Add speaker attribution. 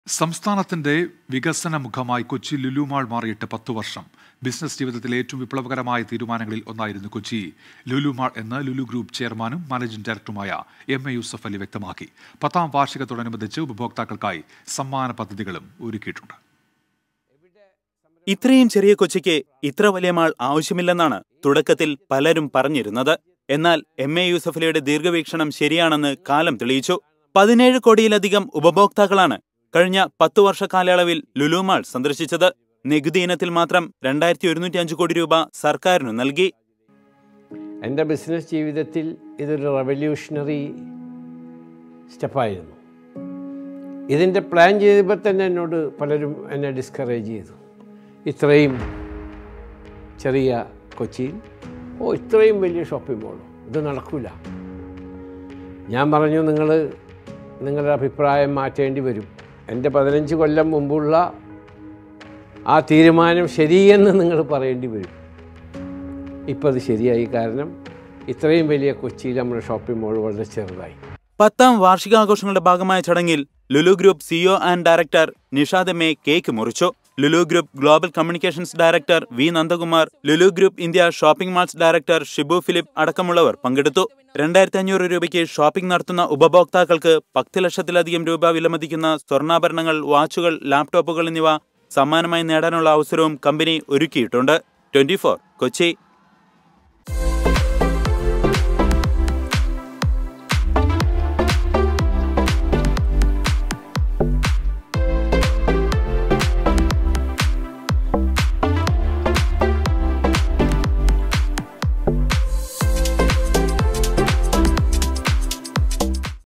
Speaker 1: സംസ്ഥാനത്തിന്റെ വികസന മുഖമായി കൊച്ചി ലുലുമാൾ മാറിയിട്ട് പത്തു വർഷം ബിസിനസ് ജീവിതത്തിലെ ഏറ്റവും വിപ്ലവകരമായ തീരുമാനങ്ങളിൽ ഒന്നായിരുന്നു കൊച്ചി ലുലുമാൾ എന്ന് ലുലു ഗ്രൂപ്പ് ചെയർമാനും മാനേജിംഗ് ഡയറക്ടറുമായ എം എ യൂസഫ് അലി വ്യക്തമാക്കി പത്താം വാർഷികത്തോടനുബന്ധിച്ച് ഉപഭോക്താക്കൾക്കായി സമ്മാന പദ്ധതികളും ഒരുക്കിയിട്ടുണ്ട്
Speaker 2: ഇത്രയും ചെറിയ കൊച്ചിക്ക് ഇത്ര വലിയ മാൾ ആവശ്യമില്ലെന്നാണ് തുടക്കത്തിൽ പലരും പറഞ്ഞിരുന്നത് എന്നാൽ എം എ യൂസഫലിയുടെ ദീർഘവീക്ഷണം ശരിയാണെന്ന് കാലം തെളിയിച്ചു പതിനേഴ് കോടിയിലധികം ഉപഭോക്താക്കളാണ് കഴിഞ്ഞ പത്തു വർഷ കാലയളവിൽ ലുലുമാൾ സന്ദർശിച്ചത് നികുതി ഇനത്തിൽ മാത്രം രണ്ടായിരത്തി ഒരുന്നൂറ്റി അഞ്ച് കോടി രൂപ സർക്കാരിനു നൽകി
Speaker 3: എൻ്റെ ബിസിനസ് ജീവിതത്തിൽ ഇതൊരു റവല്യൂഷണറി സ്റ്റെപ്പായിരുന്നു ഇതിൻ്റെ പ്ലാൻ ചെയ്തപ്പോൾ തന്നെ എന്നോട് പലരും എന്നെ ഡിസ്കറേജ് ചെയ്തു ഇത്രയും ചെറിയ കൊച്ചിയിൽ ഓ ഇത്രയും വലിയ ഷോപ്പിംഗ് മോളോ ഇത് നടക്കില്ല ഞാൻ പറഞ്ഞു നിങ്ങൾ നിങ്ങളുടെ അഭിപ്രായം മാറ്റേണ്ടി വരും എൻ്റെ പതിനഞ്ച് കൊല്ലം മുമ്പുള്ള ആ തീരുമാനം ശരിയെന്ന് നിങ്ങൾ പറയേണ്ടി വരും ഇപ്പം അത് ശരിയായി കാരണം ഇത്രയും വലിയ കൊച്ചിയിൽ നമ്മുടെ ഷോപ്പിംഗ് മോൾ വളരെ ചെറുതായി
Speaker 2: പത്താം വാർഷികാഘോഷങ്ങളുടെ ഭാഗമായ ചടങ്ങിൽ Lulu group CEO and director Nishad M A cake മുറിച്ചു Lulu group global communications director V Nandakumar Lulu group India shopping malls director Shibu Philip അടക്കമുള്ളവർ പങ്കെടുത്തു രണ്ടായിരത്തി അഞ്ഞൂറ് രൂപയ്ക്ക് ഷോപ്പിംഗ് നടത്തുന്ന ഉപഭോക്താക്കൾക്ക് പത്ത് ലക്ഷത്തിലധികം രൂപ വിലമതിക്കുന്ന സ്വർണ്ണാഭരണങ്ങൾ വാച്ചുകൾ ലാപ്ടോപ്പുകൾ എന്നിവ സമ്മാനമായി നേടാനുള്ള അവസരവും കമ്പനി ഒരുക്കിയിട്ടുണ്ട് ട്വന്റി കൊച്ചി